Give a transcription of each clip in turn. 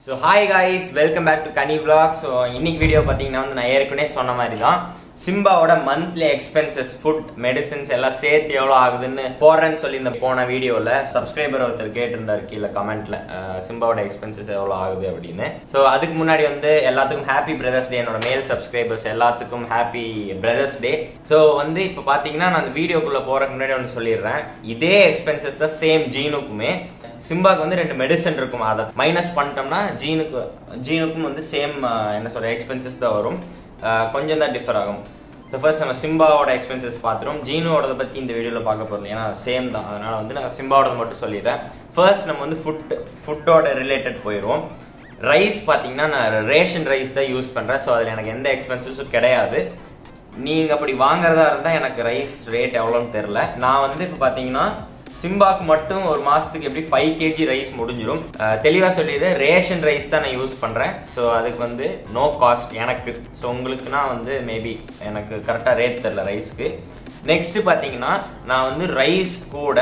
so hi guys welcome back to Kani vlog so இன்னைக்கு video பார்த்தீங்கன்னா வந்து நான் ஏற்கனவே சொன்ன மாதிரி தான் சிம்பாவோட மந்த்லி எக்ஸ்பென்சஸ் ஃபுட் மெடிசின்ஸ் எல்லாம் சேர்த்து எவ்வளோ ஆகுதுன்னு போடுறேன்னு சொல்லி இந்த போன வீடியோவில் சப்ஸ்கிரைபர் ஒருத்தர் கேட்டிருந்தார் கீழே கமெண்ட்ல சிம்பாவோட எக்ஸ்பென்சஸ் எவ்வளோ ஆகுது அப்படின்னு ஸோ அதுக்கு முன்னாடி வந்து எல்லாத்துக்கும் ஹாப்பி பிரதர்ஸ் டே என்னோட மேல் சப்ஸ்கிரைபர்ஸ் எல்லாத்துக்கும் ஹாப்பி பிரதர்ஸ் டே ஸோ வந்து இப்போ பார்த்தீங்கன்னா நான் அந்த வீடியோக்குள்ளே போகிறதுக்கு முன்னாடி ஒன்று சொல்லிடுறேன் இதே எக்ஸ்பென்சஸ் தான் சேம் ஜீனுக்குமே சிம்பாக்கு வந்து ரெண்டு மெடிசன் இருக்கும் அதை மைனஸ் பண்ணிட்டோம்னா ஜீனுக்கு ஜீனுக்கும் வந்து சேம் என்ன சொல்ற எக்ஸ்பென்சஸ் தான் வரும் அஹ் கொஞ்சம் தான் டிஃபர் ஆகும் ஸோ ஃபர்ஸ்ட் நம்ம சிம்பாவோட எக்ஸ்பென்சஸ் பார்த்துரும் ஜீனோடத பற்றி இந்த வீடியோவில் பார்க்க போகிறோம் ஏன்னா சேம் தான் அதனால வந்து நான் சிம்பாவோடது மட்டும் சொல்லிடுறேன் ஃபர்ஸ்ட் நம்ம வந்து ஃபுட் ஃபுட்டோட ரிலேட்டட் போயிடுவோம் ரைஸ் பார்த்தீங்கன்னா நான் ரேஷன் ரைஸ் தான் யூஸ் பண்ணுறேன் ஸோ அதில் எனக்கு எந்த எக்ஸ்பென்சஸும் கிடையாது நீங்கள் அப்படி வாங்குறதா இருந்தால் எனக்கு ரைஸ் ரேட் எவ்வளோன்னு தெரில நான் வந்து இப்போ பார்த்தீங்கன்னா சிம்பாக்கு மட்டும் ஒரு மாசத்துக்கு எப்படி ஃபைவ் கேஜி ரைஸ் முடிஞ்சிடும் அஹ் தெளிவா சொல்லியது ரேஷன் ரைஸ் தான் நான் யூஸ் பண்றேன் ஸோ அதுக்கு வந்து நோ காஸ்ட் எனக்கு ஸோ உங்களுக்குனா வந்து மேபி எனக்கு கரெக்டாக ரேட் தெரில ரைஸ்க்கு நெக்ஸ்ட் பார்த்தீங்கன்னா நான் வந்து ரைஸ் கூட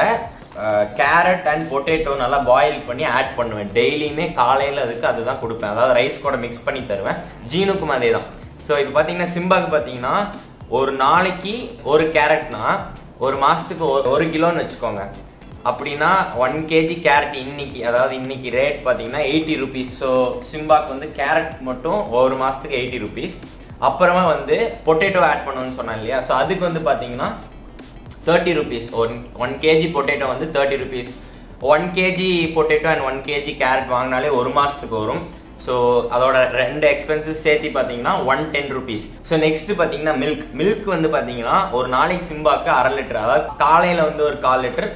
கேரட் அண்ட் பொட்டேட்டோ நல்லா பாயில் பண்ணி ஆட் பண்ணுவேன் டெய்லியுமே காலையில் அதுக்கு அதுதான் கொடுப்பேன் அதாவது ரைஸ் கூட மிக்ஸ் பண்ணி தருவேன் ஜீனுக்கும் அதே தான் ஸோ இப்போ பார்த்தீங்கன்னா சிம்பாக்கு பார்த்தீங்கன்னா ஒரு நாளைக்கு ஒரு கேரட்னா ஒரு மாசத்துக்கு ஒரு ஒரு கிலோன்னு வச்சுக்கோங்க அப்படின்னா ஒன் கேஜி கேரட் இன்னைக்கு அதாவது இன்னைக்கு ரேட் பார்த்தீங்கன்னா எயிட்டி ருபீஸ் ஸோ சிம்பாக்கு வந்து கேரட் மட்டும் ஒரு மாசத்துக்கு எயிட்டி ருபீஸ் அப்புறமா வந்து பொட்டேட்டோ ஆட் பண்ணணும்னு சொன்னேன் இல்லையா ஸோ அதுக்கு வந்து பார்த்தீங்கன்னா thirty rupees one one KG potato வந்து thirty rupees one KG potato and one KG carrot வாங்கினாலே ஒரு மாசத்துக்கு வரும் ஸோ அதோட ரெண்டு எக்ஸ்பென்சஸ் சேர்த்து பார்த்தீங்கன்னா one ten rupees so next பார்த்தீங்கன்னா மில்க் மில்க் வந்து பார்த்தீங்கன்னா ஒரு நாளைக்கு சிம்பாக்கு அரை லிட்டர் அதாவது காலையில் வந்து ஒரு கால் லிட்டர்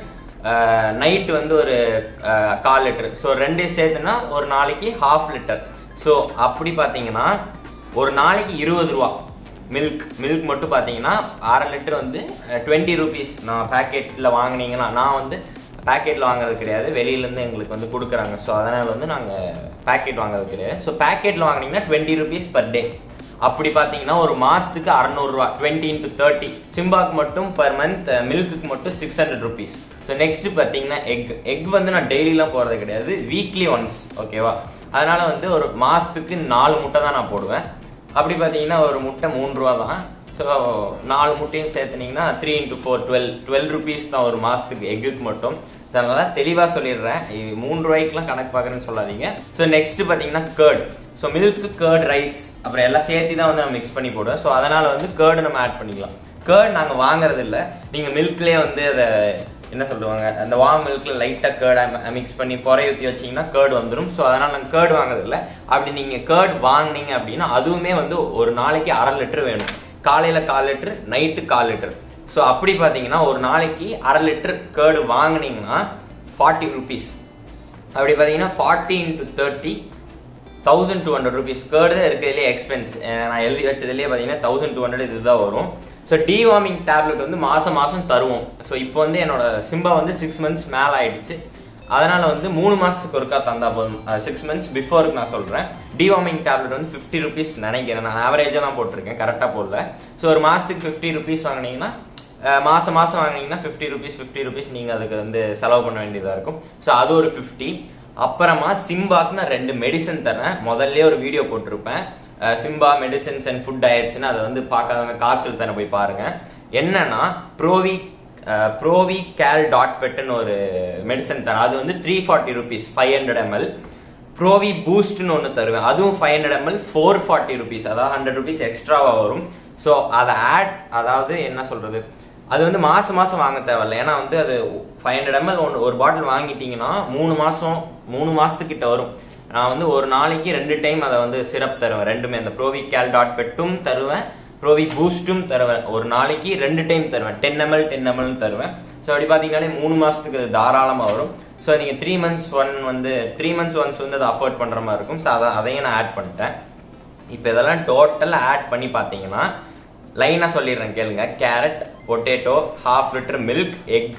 நைட் வந்து ஒரு அஹ், கால் லிட்டர் ஸோ ரெண்டையும் சேர்த்துனா ஒரு நாளைக்கு ஹாஃப் லிட்டர் ஸோ அப்படி பார்த்தீங்கன்னா ஒரு நாளைக்கு இருபது ரூபா மில்க் மில்க் மட்டும் பார்த்தீங்கன்னா அரை லிட்டர் வந்து டுவெண்ட்டி ருபீஸ் நான் பேக்கெட்டில் வாங்குனீங்கன்னா நான் வந்து பேக்கெட்டில் வாங்குறது கிடையாது வெளியிலேருந்து எங்களுக்கு வந்து கொடுக்குறாங்க ஸோ அதனால் வந்து நாங்கள் பேக்கெட் வாங்குறது கிடையாது ஸோ பேக்கெட்டில் வாங்குனீங்கன்னா டுவெண்ட்டி ருபீஸ் பர் டே அப்படி பார்த்தீங்கன்னா ஒரு மாதத்துக்கு அறநூறுவா டுவெண்ட்டி இன்ட்டு தேர்ட்டி சிம்பாக்கு மட்டும் பர் மந்த் மில்க்குக்கு மட்டும் six hundred rupees so next பார்த்தீங்கன்னா எக் எக் வந்து நான் டெய்லிலாம் போகிறது கிடையாது வீக்லி ஒன்ஸ் ஓகேவா அதனால வந்து ஒரு மாதத்துக்கு நாலு முட்டை தான் நான் போடுவேன் அப்படி பார்த்தீங்கன்னா ஒரு முட்டை மூணு ரூபா தான் ஸோ நாலு முட்டையும் சேர்த்துனீங்கன்னா three into four twelve twelve rupees தான் ஒரு மாதத்துக்கு எக்குக்கு மட்டும் ஸோ அதனால தெளிவாக சொல்லிடுறேன் இது மூணு ரூபாய்க்குலாம் கணக்கு பார்க்குறேன்னு சொல்லாதீங்க ஸோ நெக்ஸ்ட் பார்த்தீங்கன்னா curd so milk curd rice அப்புறம் எல்லாம் சேர்த்து தான் வந்து நம்ம மிக்ஸ் பண்ணி போடுவோம் ஸோ அதனால வந்து கேர்டு நம்ம ஆட் பண்ணிக்கலாம் கேர்ட் நாங்கள் வாங்குறது இல்லை நீங்கள் மில்க்லேயே வந்து அதை என்ன சொல்லுவாங்க அந்த வார்ம் மில்க்ல லைட்டாக கேர்டை மிக்ஸ் பண்ணி பொறைய ஊற்றி வச்சீங்கன்னா கேர்டு வந்துடும் ஸோ அதனால நாங்கள் கேர்டு வாங்குறது இல்லை அப்படி நீங்கள் கேர்ட் வாங்குனீங்க அப்படின்னா அதுவுமே வந்து ஒரு நாளைக்கு அரை லிட்டர் வேணும் காலையில கால் லிட்டர் நைட்டு கால் லிட்டர் ஸோ அப்படி பார்த்தீங்கன்னா ஒரு நாளைக்கு அரை லிட்டர் கேர்டு வாங்குனீங்கன்னா ஃபார்ட்டி ருபீஸ் அப்படி பார்த்தீங்கன்னா forty into thirty thousand two hundred rupees curd தான் இருக்கிறதுலே எக்ஸ்பென்ஸ் நான் எழுதி வச்சதுலேயே பார்த்தீங்கன்னா தௌசண்ட் டூ ஹண்ட்ரட் இதுதான் வரும் ஸோ டிவார்மிங் டேப்லெட் வந்து மாதம் மாதம் தருவோம் ஸோ இப்போ வந்து என்னோட சிம்பா வந்து சிக்ஸ் மந்த்ஸ் மேலே ஆயிடுச்சு அதனால வந்து மூணு மாசத்துக்கு ஒருக்கா தந்தா போதும் சிக்ஸ் மந்த்ஸ் பிஃபோருக்கு நான் சொல்றேன் டிவார்மிங் டேப்லெட் வந்து ஃபிஃப்டி ருபீஸ் நினைக்கிறேன் நான் ஆவரேஜாக தான் போட்டிருக்கேன் கரெக்டாக போடல ஸோ ஒரு மாசத்துக்கு ஃபிஃப்டி ருபீஸ் வாங்கினீங்கன்னா அஹ், மாசம் மாசம் வாங்கினீங்கன்னா ஃபிஃப்டி ருபீஸ் ஃபிஃப்டி ருபீஸ் நீங்க அதுக்கு வந்து செலவு பண்ண வேண்டியதா இருக்கும் ஸோ அது ஒரு ஃபிஃப்டி அப்புறமா சிம்பாக்கு நான் ரெண்டு மெடிசன் தரேன் முதல்ல ஒரு வீடியோ போட்டிருப்பேன் அஹ், சிம்பா மெடிசன்ஸ் அண்ட் ஃபுட் டயட்ஸ்னு அதை வந்து பார்க்காதவங்க காய்ச்சல் தர போய் பாருங்க என்னன்னா ப்ரோவி ப்ரோவி கேல் டாட் பெட்னு ஒரு மெடிசன் தரேன் அது வந்து three forty rupees five hundred ML ப்ரோவி பூஸ்ட்னு ஒன்று தருவேன் அதுவும் five hundred ML four forty rupees அதாவது ஹண்ட்ரட் ருபீஸ் எக்ஸ்ட்ராவாக வரும் ஸோ அதை ஆட் அதாவது என்ன சொல்றது அது வந்து மாசம் மாசம் வாங்க தேவையில்ல ஏன்னா வந்து அது ஃபைவ் ஹண்ட்ரட் எம்எல் ஒன்று ஒரு பாட்டில் வாங்கிட்டீங்கன்னா மூணு மாசம் மூணு மாசத்துக்கிட்ட வரும் நான் வந்து ஒரு நாளைக்கு ரெண்டு டைம் அதை வந்து சிரப் தருவேன் ரெண்டுமே அந்த ப்ரோவி கேல் டாட் பெட்டும் தருவேன் ப்ரோவி பூஸ்ட்டும் தருவேன் ஒரு நாளைக்கு ரெண்டு டைம் தருவேன் டென் எம்எல் டென் எம்எல் தருவேன் ஸோ அப்படி பார்த்தீங்கன்னாலே மூணு மாசத்துக்கு அது தாராளமாக வரும் ஸோ நீங்கள் த்ரீ மந்த்ஸ் ஒன் வந்து த்ரீ மந்த்ஸ் ஒன்ஸ் வந்து அதை அஃபோர்ட் பண்ணுற மாதிரி இருக்கும் ஸோ அதை அதையும் நான் ஆட் பண்ணிட்டேன் இப்போ இதெல்லாம் டோட்டலாக ஆட் பண்ணி பார்த்தீங்கன்னா லைனாக சொல்லிடுறேன் கேளுங்க carrot potato half litre milk egg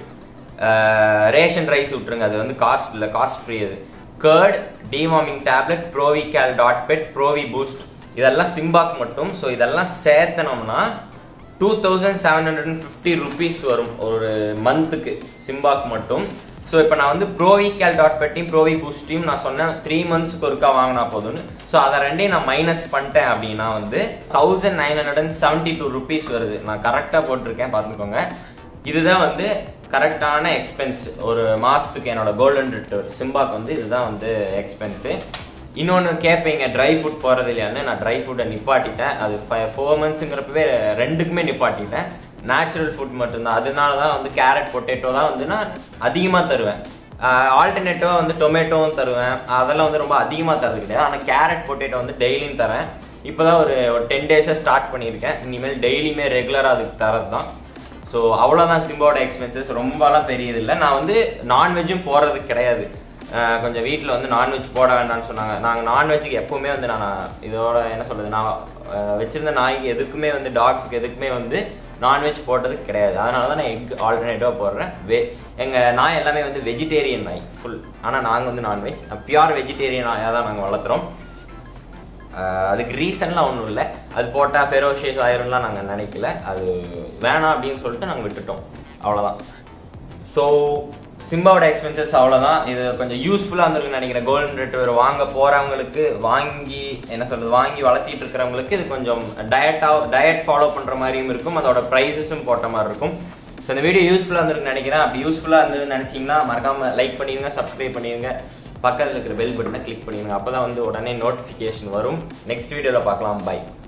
ration rice விட்டுருங்க அது வந்து காஸ்ட் இல்லை காஸ்ட் ஃப்ரீ அது கேர்ட் டிவார்மிங் டேப்லெட் ப்ரோவி கேல் டாட் பெட் ப்ரோவி பூஸ்ட் இதெல்லாம் சிம்பாக் மட்டும் ஸோ இதெல்லாம் சேர்த்தனோம்னா two thousand seven hundred and fifty rupees வரும் ஒரு மந்த்துக்கு சிம்பாக் மட்டும் ஸோ இப்போ நான் வந்து ப்ரோவி கேல் டாட் பெட்டியும் ப்ரோவி பூஸ்டையும் நான் சொன்னேன் த்ரீ மந்த்ஸ்க்கு ஒருக்கா வாங்கினா போதும்னு ஸோ அதை ரெண்டையும் நான் மைனஸ் பண்ணிட்டேன் அப்படின்னா வந்து thousand nine hundred and seventy two rupees வருது நான் கரெக்டாக போட்டிருக்கேன் பார்த்துக்கோங்க இதுதான் வந்து கரெக்டான எக்ஸ்பென்ஸ் ஒரு மாதத்துக்கு என்னோட கோல்டன் ரிட்டர் சிம்பாக்கு வந்து இதுதான் வந்து எக்ஸ்பென்ஸு இன்னொன்று கேட்பீங்க ட்ரை ஃபுட் போகிறது இல்லையான்னு நான் ட்ரை ஃபுட்டை நிப்பாட்டிட்டேன் அது ஃபோர் மந்த்ஸுங்கிறப்பவே ரெண்டுக்குமே நிப்பாட்டிட்டேன் நேச்சுரல் ஃபுட் மட்டும்தான் அதனால தான் வந்து கேரட் பொட்டேட்டோ தான் வந்து நான் அதிகமாக தருவேன் ஆல்டர்னேட்டிவாக வந்து டொமேட்டோவும் தருவேன் அதெல்லாம் வந்து ரொம்ப அதிகமாக தரது கிடையாது ஆனால் கேரட் பொட்டேட்டோ வந்து டெய்லியும் தரேன் இப்போ தான் ஒரு டென் டேஸாக ஸ்டார்ட் பண்ணியிருக்கேன் இனிமேல் டெய்லியுமே ரெகுலராக அதுக்கு தரது தான் ஸோ அவ்வளோதான் சிம்போட எக்ஸ்பென்சஸ் ரொம்பலாம் பெரியது இல்லை நான் வந்து நான்வெஜ்ஜும் போடுறது கிடையாது அஹ் கொஞ்சம் வீட்டில் வந்து நான்வெஜ் போட வேண்டாம்னு சொன்னாங்க நாங்கள் நான்வெஜ்ஜுக்கு எப்பவுமே வந்து நான் இதோட என்ன சொல்றது நான் அஹ் வச்சிருந்த நாய்க்கு எதுக்குமே வந்து டாக்ஸுக்கு எதுக்குமே வந்து நான்வெஜ் போட்டது கிடையாது அதனால தான் நான் எக் ஆல்டர்னேட்டிவாக போடுறேன் வெ எங்கள் நாய் எல்லாமே வந்து வெஜிடேரியன் நாய் ஃபுல் ஆனால் நாங்கள் வந்து நான்வெஜ் பியூர் வெஜிடேரியன் நாயாக தான் நாங்கள் வளர்த்துறோம் ஆஹ் அதுக்கு ரீசன்லாம் ஒன்றும் இல்லை அது போட்டால் ஃபெரோஷியஸ் ஆயிரும்லாம் நாங்கள் நினைக்கல அது வேணாம் அப்படின்னு சொல்லிட்டு நாங்கள் விட்டுட்டோம் அவ்வளோதான் ஸோ சிம்பாவோட எக்ஸ்பென்சஸ் அவ்வளோதான் இது கொஞ்சம் யூஸ்ஃபுல்லாக இருந்திருக்குன்னு நினைக்கிறேன் கோல்டன் ரெட்வர் வாங்க போகிறவங்களுக்கு வாங்கி என்ன சொல்றது வாங்கி வளர்த்திட்டு இருக்கிறவங்களுக்கு இது கொஞ்சம் டயட்டாக டயட் ஃபாலோ பண்ணுற மாதிரியும் இருக்கும் அதோட ப்ரைஸஸும் போட்ட மாதிரி இருக்கும் ஸோ இந்த வீடியோ யூஸ்ஃபுல்லாக இருந்திருக்குன்னு நினைக்கிறேன் அப்படி யூஸ்ஃபுல்லாக இருந்ததுன்னு நினச்சிங்கன்னா மறக்காமல் லைக் பண்ணிடுங்க சப்ஸ்கிரைப் பண்ணிடுங்க பக்கத்தில் இருக்கிற பெல் பட்டனை கிளிக் பண்ணிடுங்க அப்போ தான் வந்து உடனே நோட்டிஃபிகேஷன் வரும் நெக்ஸ்ட் வீடியோவில் பார்க்கலாம் பை